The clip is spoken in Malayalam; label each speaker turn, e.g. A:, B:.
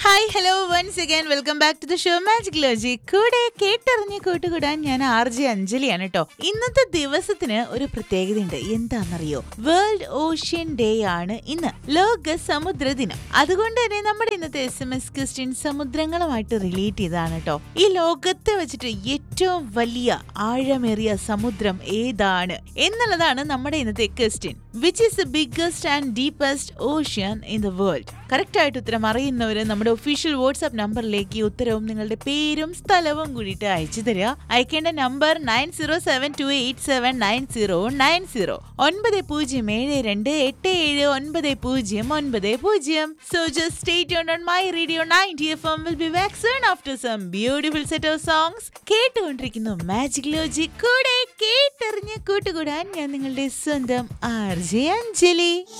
A: hi hello once again welcome back to the show magic ലോജി കൂടെ കേട്ടറിഞ്ഞ് കൂട്ടുകൂടാൻ ഞാൻ ആർ ജെ അഞ്ജലിയാണ് കേട്ടോ ഇന്നത്തെ ദിവസത്തിന് ഒരു പ്രത്യേകതയുണ്ട് എന്താണെന്നറിയോ വേൾഡ് ഓഷ്യൻ ഡേ ആണ് ഇന്ന് ലോക സമുദ്ര ദിനം അതുകൊണ്ട് തന്നെ നമ്മുടെ ഇന്നത്തെ എസ് എം എസ് ക്രിസ്ത്യൻ സമുദ്രങ്ങളുമായിട്ട് റിലേറ്റ് ചെയ്താണ് കേട്ടോ ഈ ലോകത്തെ വെച്ചിട്ട് ഏറ്റവും വലിയ ആഴമേറിയ സമുദ്രം ഏതാണ് എന്നുള്ളതാണ് നമ്മുടെ ഇന്നത്തെ question which is the biggest and deepest ocean in the world correct ആയിട്ട് ഉത്തരം അറിയുന്നവര് നമ്മുടെ ഒഫീഷ്യൽ വാട്സ്ആപ്പ് നമ്പറിലേക്ക് ഈ ഉത്തരവും നിങ്ങളുടെ പേരും സ്ഥലവും കൂടിയിട്ട് അയച്ചു തരിക അയക്കേണ്ട number nine zero seven two eight seven nine zero nine zero ഒൻപത് പൂജ്യം ഏഴ് രണ്ട് എട്ട് ഏഴ് ഒൻപത് പൂജ്യം ഒൻപത് പൂജ്യം so just state on my radio ninety F M will be back soon after some beautiful set of songs കേട്ടുകൊണ്ടിരിക്കുന്നു മാജിക് ലോജി കൂടെ കേട്ടറിഞ്ഞ് കൂട്ടുകൂടാൻ ഞാൻ നിങ്ങളുടെ സ്വന്തം ആർ ജെ അഞ്ജലി